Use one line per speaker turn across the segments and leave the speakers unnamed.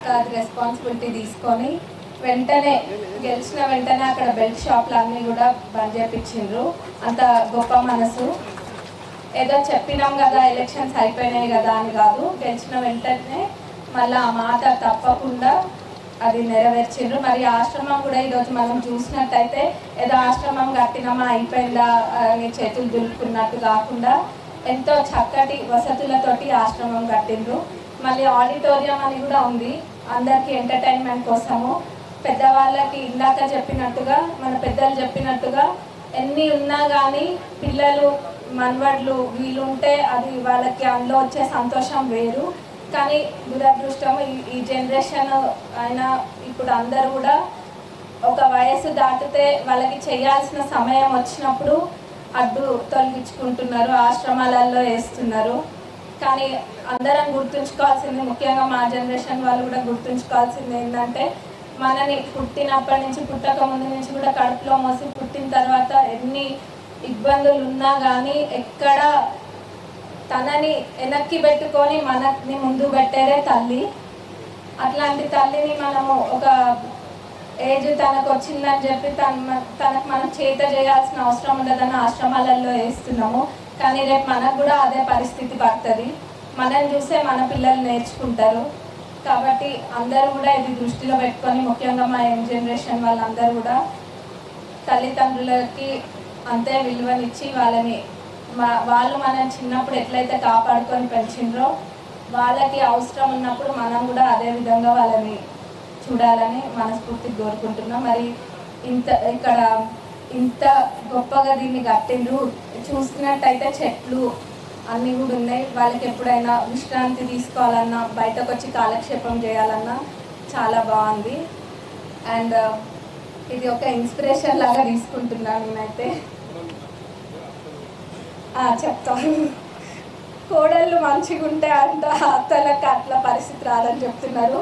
అది రెస్పాన్సిబిలిటీ తీసుకొని వెంటనే గెలిచిన వెంటనే అక్కడ బెల్ట్ షాప్లు అన్నీ కూడా బంద్ చేపించిండ్రు అంత గొప్ప మనసు ఏదో చెప్పినాం కదా ఎలక్షన్స్ అయిపోయినాయి కదా అని కాదు గెలిచిన వెంటనే మళ్ళీ ఆ మాట తప్పకుండా అది నెరవేర్చిండ్రు మరి ఆశ్రమం కూడా ఈరోజు మనం చూసినట్టయితే ఏదో ఆశ్రమం కట్టినామా అయిపోయిందా అని చేతులు దులుపుకున్నట్టు కాకుండా ఎంతో చక్కటి వసతులతోటి ఆశ్రమం కట్టిండ్రు మళ్ళీ ఆడిటోరియం అని కూడా ఉంది అందరికీ ఎంటర్టైన్మెంట్ కోసము పెద్దవాళ్ళకి ఇందాక చెప్పినట్టుగా మన పెద్దలు చెప్పినట్టుగా ఎన్ని ఉన్నా కానీ పిల్లలు మనవడ్లు వీలుంటే అది వాళ్ళకి అందులో వచ్చే సంతోషం వేరు కానీ దురదృష్టం ఈ ఈ జనరేషన్ అయినా ఇప్పుడు అందరూ కూడా ఒక వయసు దాటితే వాళ్ళకి చేయాల్సిన సమయం వచ్చినప్పుడు అడ్డు తొలగించుకుంటున్నారు ఆశ్రమాలలో వేస్తున్నారు కానీ అందరం గుర్తుంచుకోవాల్సింది ముఖ్యంగా మా జనరేషన్ వాళ్ళు కూడా గుర్తుంచుకోవాల్సింది ఏంటంటే మనని పుట్టినప్పటి నుంచి పుట్టక ముందు నుంచి కూడా కడుపులో మోసి పుట్టిన తర్వాత ఎన్ని ఇబ్బందులు ఉన్నా కానీ ఎక్కడ తనని వెనక్కి పెట్టుకొని మనని ముందు పెట్టేదే తల్లి అట్లాంటి తల్లిని మనము ఒక ఏజ్ తనకు వచ్చిందని చెప్పి తన తనకు మనం చేత చేయాల్సిన అవసరం ఉండదని ఆశ్రమాలలో వేస్తున్నాము కానీ రేపు మనకు కూడా అదే పరిస్థితి పడుతుంది మనల్ని చూసే మన పిల్లలు నేర్చుకుంటారు కాబట్టి అందరూ కూడా ఇది దృష్టిలో పెట్టుకొని ముఖ్యంగా మా యంగ్ జనరేషన్ వాళ్ళందరూ కూడా తల్లిదండ్రులకి అంతే విలువనిచ్చి వాళ్ళని మా వాళ్ళు మనం చిన్నప్పుడు ఎట్లయితే కాపాడుకొని పెంచిండ్రో వాళ్ళకి అవసరం ఉన్నప్పుడు మనం కూడా అదే విధంగా వాళ్ళని చూడాలని మనస్ఫూర్తి కోరుకుంటున్నాం మరి ఇంత ఇక్కడ ఇంత గొప్పగా దీన్ని కట్టిండ్రు చూసినట్టయితే చెట్లు అన్నీ కూడా ఉన్నాయి వాళ్ళకి ఎప్పుడైనా విశ్రాంతి తీసుకోవాలన్నా బయటకు వచ్చి కాలక్షేపం చేయాలన్నా చాలా బాగుంది అండ్ ఇది ఒక ఇన్స్పిరేషన్ లాగా తీసుకుంటున్నాను నేనైతే ఆ, చెప్తాను కోడళ్ళు మంచిగా ఉంటే అంట అత్తలకు అట్లా పరిస్థితి రాదని చెప్తున్నారు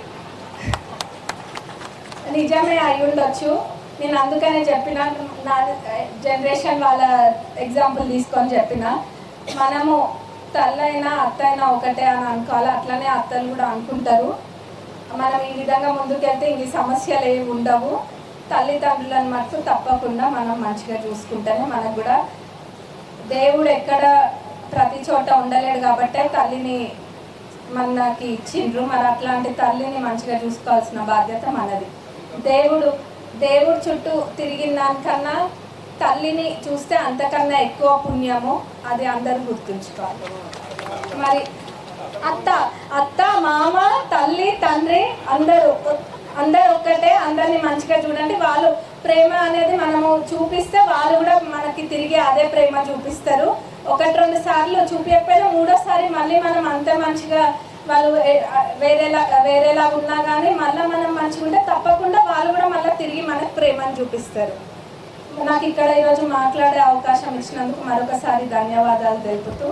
నిజమే అయి ఉండొచ్చు నేను అందుకనే చెప్పిన నా జనరేషన్ వాళ్ళ ఎగ్జాంపుల్ తీసుకొని చెప్పిన మనము తల్లైనా అత్తైనా ఒకటే అని అనుకోవాలి అట్లనే అత్తలు కూడా అనుకుంటారు మనం ఈ విధంగా ముందుకెళ్తే ఇంక ఈ సమస్యలు ఏమి ఉండవు తల్లిదండ్రులను మటుకు తప్పకుండా మనం మంచిగా చూసుకుంటేనే మనకు కూడా దేవుడు ఎక్కడ ప్రతి చోట ఉండలేడు కాబట్టే తల్లిని మనకి ఇచ్చిండ్రు మరి అట్లాంటి తల్లిని మంచిగా చూసుకోవాల్సిన బాధ్యత మనది దేవుడు దేవుడు చుట్టూ తిరిగిన దానికన్నా తల్లిని చూస్తే అంతకన్నా ఎక్కువ పుణ్యము అది అందరూ గుర్తుంచుకోవాలి మరి అత్త అత్త మామ తల్లి తండ్రి అందరూ అందరూ ఒక్కటే అందరిని మంచిగా చూడండి వాళ్ళు ప్రేమ అనేది మనము చూపిస్తే వాళ్ళు కూడా మనకి తిరిగి అదే ప్రేమ చూపిస్తారు ఒకటి రెండు సార్లు చూపించకపోయినా మూడోసారి మళ్ళీ మనం అంతే మంచిగా వాళ్ళు ఏ- వేరేలా వేరేలా ఉన్నా కానీ మళ్ళీ మనం మంచిగా ఉంటే తప్పకుండా వాళ్ళు కూడా మళ్ళీ తిరిగి మనకు ప్రేమను చూపిస్తారు నాకు ఇక్కడ ఈరోజు మాట్లాడే అవకాశం ఇచ్చినందుకు మరొకసారి ధన్యవాదాలు తెలుపుతూ